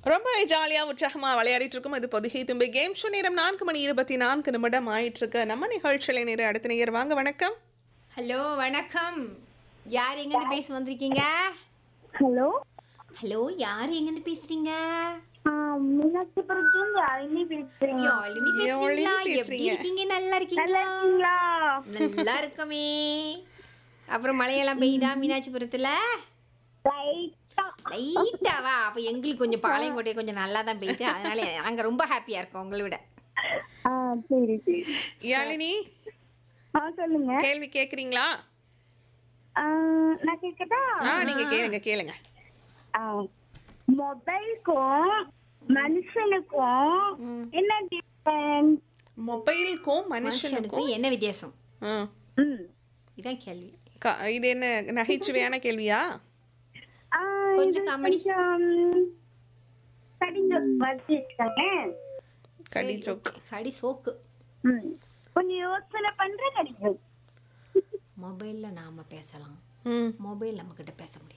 ரொம்ப ஜாலியா உற்சாகமா விளையாடிட்டு இருக்கோம் இது பொதுகை தும்பி கேம் ஷோ நேரம் நான்கு மணி இருபத்தி நான்கு நிமிடம் ஆயிட்டு இருக்கு நம்ம நிகழ்ச்சியில நேர அடுத்த நேயர் வாங்க வணக்கம் ஹலோ வணக்கம் யார் எங்கேருந்து பேச வந்திருக்கீங்க ஹலோ ஹலோ யார் எங்கேருந்து பேசுறீங்க மீனாட்சிபுரத்துல யாழினி பேசுறீங்க யாழினி பேசுறீங்களா யாழினி எப்படி பேசுறீங்க. இருக்கீங்க நல்லா நல்லா இருக்கீங்களா இருக்கீங்களா நல்லா இருக்கமே அப்புறம் மழையெல்லாம் பெய்யுதா மீனாட்சிபுரத்துல லைட்டா லைட்டாவா அப்ப எங்களுக்கு கொஞ்சம் பாளையங்கோட்டை கொஞ்சம் நல்லா தான் பெய்யுது அதனால நாங்க ரொம்ப ஹாப்பியா இருக்கோம் உங்களை விட ஆ சரி சரி யாழினி ஆ சொல்லுங்க கேள்வி கேக்குறீங்களா ஆ, நான் கேட்கட்டா ஆ நீங்க கேளுங்க கேளுங்க ஆ, மொபைலுக்கும் மனுஷனுக்கும் ம். என்ன டிஃபரன்ஸ் மொபைலுக்கும் மனுஷனுக்கும் மனுஷனுக்கும் என்ன வித்தியாசம் ஆ. ம் இதான் கேள்வி க- இது என்ன நகைச்சுவையான கேள்வியா ஆ, கொஞ்சம் இது comedy. கொஞ்சம் கடிஞ்ச வச்சிருக்காங்க கடி சரி, ஜோக் okay. கடி சோக்கு ம் கொஞ்சம் யோசனை பண்ற கடிஞ்சம் மொபைல்ல நாம பேசலாம் ம் மொபைல் நம்ம கிட்ட பேச முடியாது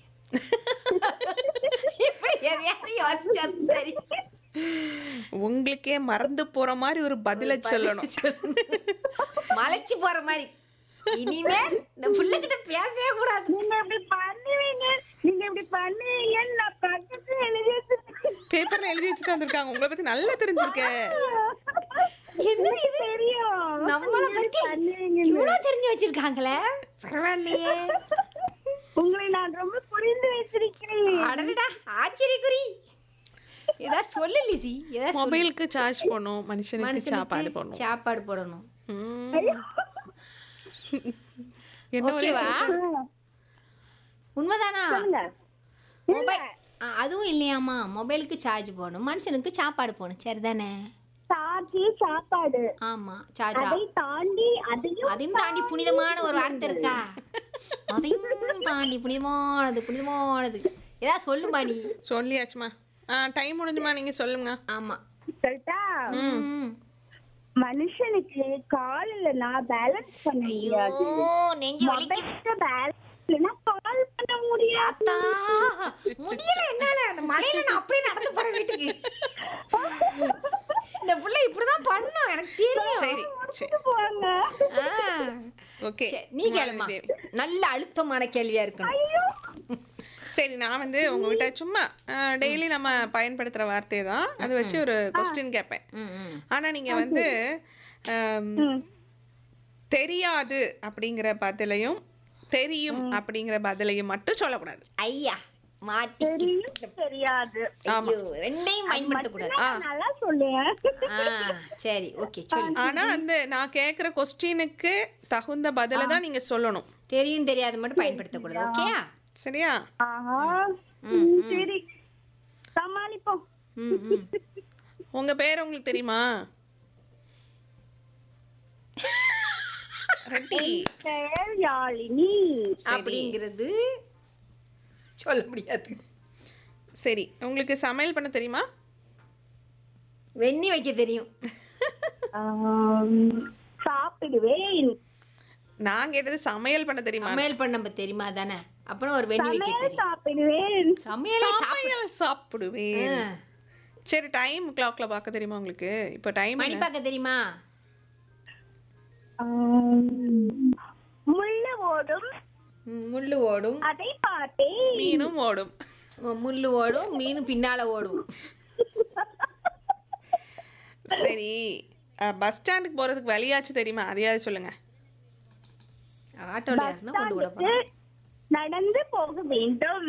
இப்படி எதையாவது யோசிச்சது சரி உங்களுக்கே மறந்து போற மாதிரி ஒரு பதில சொல்லணும் மலைச்சு போற மாதிரி இனிமேல் இந்த புள்ள கிட்ட பேசவே கூடாது நீங்க இப்படி பண்ணுவீங்க நீங்க இப்படி பண்ணுவீங்கன்னு நான் பக்கத்துல எழுதி வச்சிருக்கேன். பேப்பர்ல எழுதி வச்சு தந்திருக்காங்க உங்களை பத்தி நல்லா தெரிஞ்சிருக்க என்னது இது தெரியும் நம்மள நீங்க இப்படி பத்தி பண்ணுவீங்கன்னு. இவ்வளவு தெரிஞ்சு வச்சிருக்காங்களே பரவாயில்லையே உங்களை நான் ரொம்ப புரிந்து வச்சிருக்கிறேன் அடடா ஆச்சரியக்குறி ஏதாவது சொல்லு லிசி ஏதாவது சொல்லு. மொபைலுக்கு சார்ஜ் பண்ணும் மனுஷனுக்கு மனுஷனுக்கு சாப்பாடு பண்ணும் சாப்பாடு போடணும் ம். என்ன ஒரே ஓகேவா சிரிப்பு? உண்மைதானா சொல்லுங்க. மொபைல் ஆ, அதுவும் இல்லையாமா மொபைலுக்கு சார்ஜ் போடணும் மனுஷனுக்கு சாப்பாடு போகணும் சரிதானே சாச்சி சாப்பாடு ஆமா சார்ஜா அதை தாண்டி அதையும் அதையும் தாண்டி புனிதமான ஒரு வார்த்தை இருக்கா அதையும் தாண்டி புனிதமானது புனிதமானது ஏதாவது சொல்லுமா நீ சொல்லியாச்சுமா ஆ டைம் முடிஞ்சுமா நீங்க சொல்லுங்க ஆமா சொல்லிட்டா ம். மனுஷனுக்கு கால் இல்லைன்னா பேலன்ஸ் பண்ண முடியாது ஐயோ நெஞ்சு வலிக்குது மொபைலுக்கு பேலன்ஸ் இல்லைன்னா கால் பண்ண முடியாது அத்தா, முடியல என்னால அந்த மலையில நான் அப்படியே நடந்து போறேன் வீட்டுக்கு இந்த புள்ள இப்படிதான் பண்ணும் எனக்கு தெரியும் சரி சரி போங்க ஆ. ஓகே சரி, நீ கேளுமா நல்ல அழுத்தமான கேள்வியா இருக்கணும் சரி நான் வந்து உங்ககிட்ட சும்மா டெய்லி நம்ம பயன்படுத்துற வார்த்தை தான் அதை வச்சு ஒரு கொஸ்டின் கேட்பேன் ம், ம். ஆனா நீங்க வந்து ஆம், தெரியாது அப்படிங்கிற பதிலையும் தெரியும் அப்படிங்கிற பதிலையும் மட்டும் சொல்லக்கூடாது ஐயா மாட்டி தெரியும் தெரியாது ஐயோ ரெண்டையும் பயன்படுத்தக்கூடாது நான் நல்லா சொல்லுவேன் ஆ சரி ஓகே சொல்லு ஆனா அந்த நான் கேக்குற கொஸ்டினுக்கு தகுந்த பதில தான் நீங்க சொல்லணும் தெரியும் தெரியாது மட்டும் பயன்படுத்தக்கூடாது ஓகேயா சரியா ஆஹா ம், சரி சமாளிப்போம் ம் ம் உங்க பேர் உங்களுக்கு தெரியுமா ரெட்டி பெயர் யாழினி அப்படிங்கிறது சொல்ல முடியாது சரி உங்களுக்கு சமையல் பண்ண தெரியுமா வெண்ணி வைக்க தெரியும் ஆம், சாப்பிடுவேன் நான் கேட்டது சமையல் பண்ண தெரியுமா சமையல் பண்ண நம்ம தெரியுமா தானே அப்புறம் ஒரு வெண்ணி வைக்க சமையல் தெரியும் சாப்பிடுவேன் சமையலே சாப்பிட சமையல் சாப்பிடுவேன் ஆ. சரி டைம் கிளாக்ல பார்க்க தெரியுமா உங்களுக்கு இப்போ டைம் மணி பார்க்க தெரியுமா ஆம், முள்ளு ஓடும் ம், முள்ளு ஓடும் அதை பார்த்தேன் மீனும் ஓடும் முள்ளு ஓடும் மீன் பின்னால ஓடும் சரி பஸ் ஸ்டாண்டுக்கு போறதுக்கு வழியாச்சு தெரியுமா அதையாவது சொல்லுங்க ஆட்டோல யாருன்னா கொண்டு விட போறோம் நடந்து போக வேண்டும்